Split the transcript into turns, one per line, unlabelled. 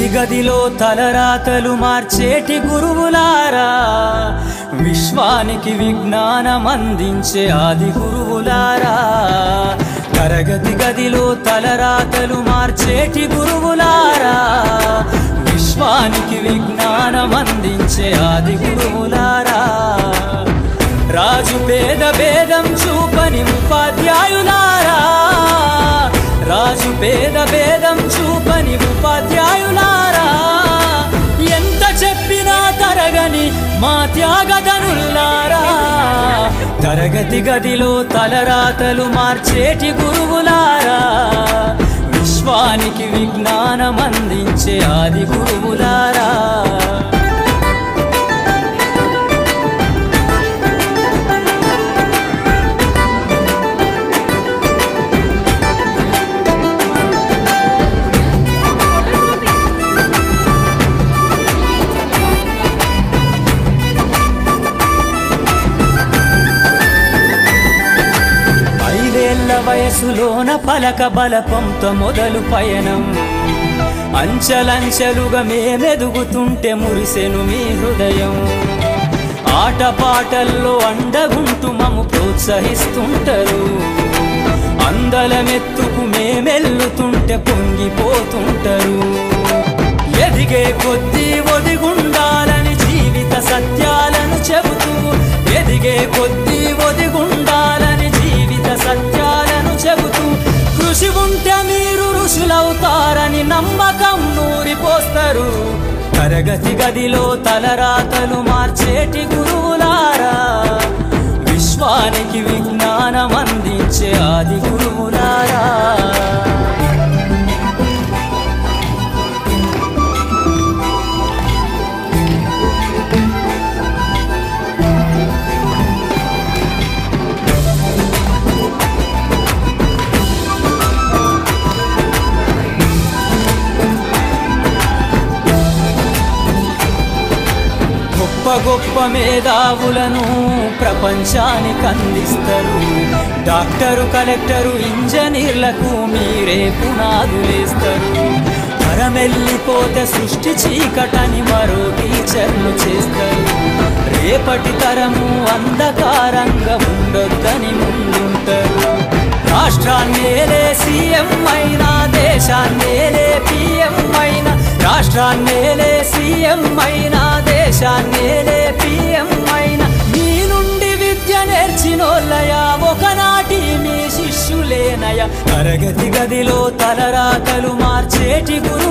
గదిలో తలరాతలు మార్చేటి గురువులారా విశ్వానికి విజ్ఞానం అందించే ఆది గురువులారా తరగతి గదిలో తలరాతలు మార్చేటి గురువులారా విశ్వానికి విజ్ఞానం అందించే ఆది గురువులారా రాజు పేద భేదం చూపని ఉపాధ్యాయులారా రాజు పేద భేదం చూపని ఉపాధ్యాయులారా ఎంత చెప్పినా తరగని మా త్యాగదనులారా తరగతి గదిలో తలరాతలు మార్చేటి గురువులారా విశ్వానికి విజ్ఞానం అందించే ఆది గురువులారా ఐదేళ్ల వయసులోన పలక బలపంతో మొదలు పయనం అంచెలంచెలుగా మేమెదుగుతుంటే మురిసెను మీ హృదయం ఆటపాటల్లో అండగుంటూ మము ప్రోత్సహిస్తుంటారు అందలమెత్తుకు మేమెల్లుతుంటే పొంగిపోతుంటారు ఎదిగే కొద్దీ ఒదిగుండాలని జీవిత సత్యాలను చెబుతూ ఎదిగే కొద్దీ ఒదిగుండాలని జీవిత సత్యాలను చెబుతూ కృషి ఉంటే మీరు ఋషులవుతారని నమ్మకం నూరిపోస్తారు తరగతి గదిలో తలరాతలు మార్చేటి గురువులారా విశ్వానికి విజ్ఞానం అందించే ఆది గురువులారా గొప్ప గొప్ప మేధావులను ప్రపంచానికి అందిస్తారు డాక్టరు కలెక్టరు ఇంజనీర్లకు మీరే పునాదులేస్తారు తరమెల్లిపోతే సృష్టి చీకటని మరో టీచర్లు చేస్తారు రేపటి తరము అంధకారంగా ఉండొద్దని ముందుంటారు రాష్ట్రాన్నేలే సీఎం అయినా దేశాన్నేలే పిఎం అయినా రాష్ట్రాన్నేలే సీఎం అయినా దేశాన్నేలే పిఎం అయినా మీ నుండి విద్య నేర్చినోళ్ళయా ఒకనాటి మీ శిష్యులేనయ తరగతి గదిలో తలరాతలు మార్చేటి గురు